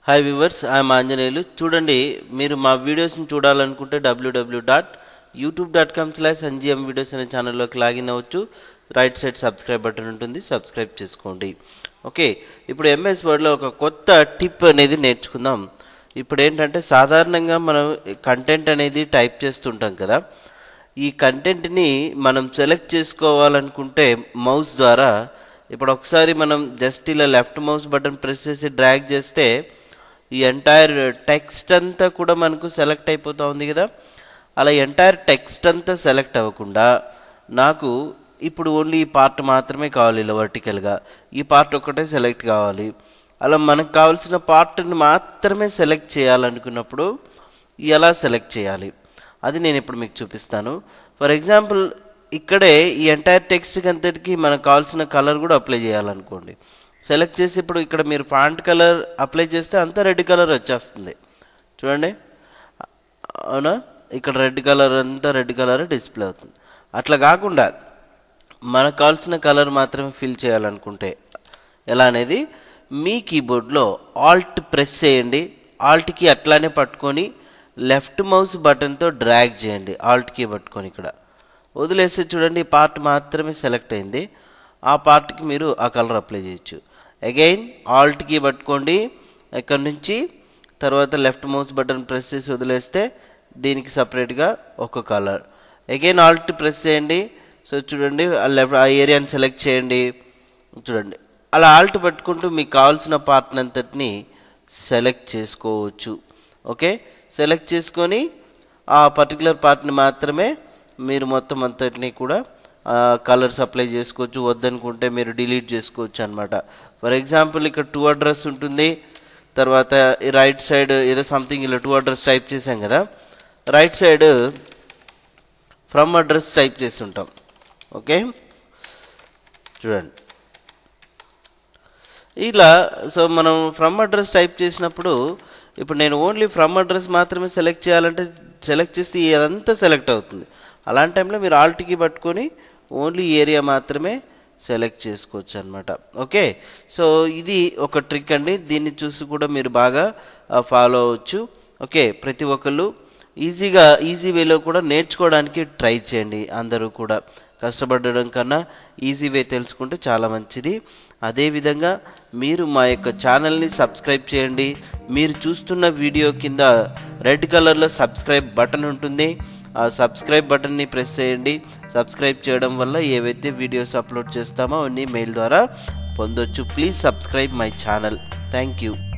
hi viewers I'm Anjaneyulu చూడండి మీరు మా వీడియోస్ని చూడాలనుకుంటే WWW dot YouTube dot com slash NGM videos అనే ఛానల్లోకి లాగిన్ అవ్వచ్చు రైట్ సైడ్ సబ్స్క్రైబ్ బటన్ ఉంటుంది సబ్స్క్రైబ్ చేసుకోండి ఓకే ఇప్పుడు ఎంఎస్ వర్డ్లో ఒక కొత్త టిప్ అనేది నేర్చుకుందాం ఇప్పుడు ఏంటంటే సాధారణంగా మనం కంటెంట్ అనేది టైప్ చేస్తుంటాం కదా ఈ కంటెంట్ని మనం సెలెక్ట్ చేసుకోవాలనుకుంటే మౌస్ ద్వారా ఇప్పుడు ఒకసారి మనం జస్ట్ ఇలా లెఫ్ట్ మౌస్ బటన్ ప్రెస్ చేసి డ్రాగ్ చేస్తే ఈ ఎంటైర్ టెక్స్ట్ అంతా కూడా మనకు సెలెక్ట్ అయిపోతూ ఉంది కదా అలా ఎంటైర్ టెక్స్ట్ అంతా సెలెక్ట్ అవ్వకుండా నాకు ఇప్పుడు ఓన్లీ ఈ పార్ట్ మాత్రమే కావాలి ఇలా వర్టికల్గా ఈ పార్ట్ ఒక్కటే సెలెక్ట్ కావాలి అలా మనకు కావాల్సిన పార్ట్ని మాత్రమే సెలెక్ట్ చేయాలనుకున్నప్పుడు ఎలా సెలెక్ట్ చేయాలి అది నేను ఇప్పుడు మీకు చూపిస్తాను ఫర్ ఎగ్జాంపుల్ ఇక్కడే ఈ ఎంటైర్ టెక్స్ట్కి అంతటికి మనకు కావాల్సిన కలర్ కూడా అప్లై చేయాలనుకోండి సెలెక్ట్ చేసి ఇప్పుడు ఇక్కడ మీరు ఫాంట్ కలర్ అప్లై చేస్తే అంతా రెడ్ కలర్ వచ్చేస్తుంది చూడండి అవునా ఇక్కడ రెడ్ కలర్ అంతా రెడ్ కలర్ డిస్ప్లే అవుతుంది అట్లా కాకుండా మనకు కావాల్సిన కలర్ మాత్రమే ఫిల్ చేయాలనుకుంటే ఎలా అనేది మీ కీబోర్డ్లో ఆల్ట్ ప్రెస్ చేయండి ఆల్ట్కి అట్లానే పట్టుకొని లెఫ్ట్ మౌస్ బటన్తో డ్రాగ్ చేయండి ఆల్ట్ కీ పట్టుకొని ఇక్కడ వదిలేస్తే చూడండి ఈ పార్ట్ మాత్రమే సెలెక్ట్ అయింది ఆ పార్ట్కి మీరు ఆ కలర్ అప్లై చేయొచ్చు అగైన్ ఆల్ట్ కీ పట్టుకోండి ఇక్కడ నుంచి తర్వాత లెఫ్ట్ మౌస్ బటన్ ప్రెస్ చేసి వదిలేస్తే దీనికి సపరేట్గా ఒక కలర్ అగైన్ ఆల్ట్ ప్రెస్ చేయండి సో చూడండి ఆ లెఫ్ట్ ఆ ఏరియాని సెలెక్ట్ చేయండి చూడండి అలా ఆల్ట్ పట్టుకుంటూ మీకు కావాల్సిన పార్ట్ అంతటిని సెలెక్ట్ చేసుకోవచ్చు ఓకే సెలెక్ట్ చేసుకొని ఆ పర్టికులర్ పార్ట్ని మాత్రమే మీరు మొత్తం అంతటిని కూడా కలర్స్ అప్లై చేసుకోవచ్చు వద్దనుకుంటే మీరు డిలీట్ చేసుకోవచ్చు అనమాట ఫర్ ఎగ్జాంపుల్ ఇక్కడ టూ అడ్రస్ ఉంటుంది తర్వాత ఈ రైట్ సైడ్ ఏదో సంథింగ్ ఇలా టూ అడ్రస్ టైప్ చేసాం కదా right side from address type చేసి ఉంటాం ఓకే చూడండి ఇలా సో మనం ఫ్రమ్ అడ్రస్ టైప్ చేసినప్పుడు ఇప్పుడు నేను ఓన్లీ ఫ్రమ్ అడ్రస్ మాత్రమే సెలెక్ట్ చేయాలంటే సెలెక్ట్ చేస్తే అదంతా సెలెక్ట్ అవుతుంది అలాంటి టైంలో మీరు ఆల్ట్కి పట్టుకొని ఓన్లీ ఏరియా మాత్రమే సెలెక్ట్ చేసుకోవచ్చు అనమాట ఓకే సో ఇది ఒక ట్రిక్ అండి దీన్ని చూసి కూడా మీరు బాగా ఫాలో అవ్వచ్చు ఓకే ప్రతి ఒక్కళ్ళు ఈజీగా ఈజీ వేలో కూడా నేర్చుకోవడానికి ట్రై చేయండి అందరూ కూడా కష్టపడడం కన్నా ఈజీ వే తెలుసుకుంటే చాలా మంచిది అదేవిధంగా మీరు మా యొక్క ఛానల్ని సబ్స్క్రైబ్ చేయండి మీరు చూస్తున్న వీడియో కింద రెడ్ కలర్లో సబ్స్క్రైబ్ బటన్ ఉంటుంది ఆ సబ్స్క్రైబ్ బటన్ని ప్రెస్ చేయండి సబ్స్క్రైబ్ చేయడం వల్ల ఏవైతే వీడియోస్ అప్లోడ్ చేస్తామో అవన్నీ మెయిల్ ద్వారా పొందొచ్చు please subscribe my channel thank you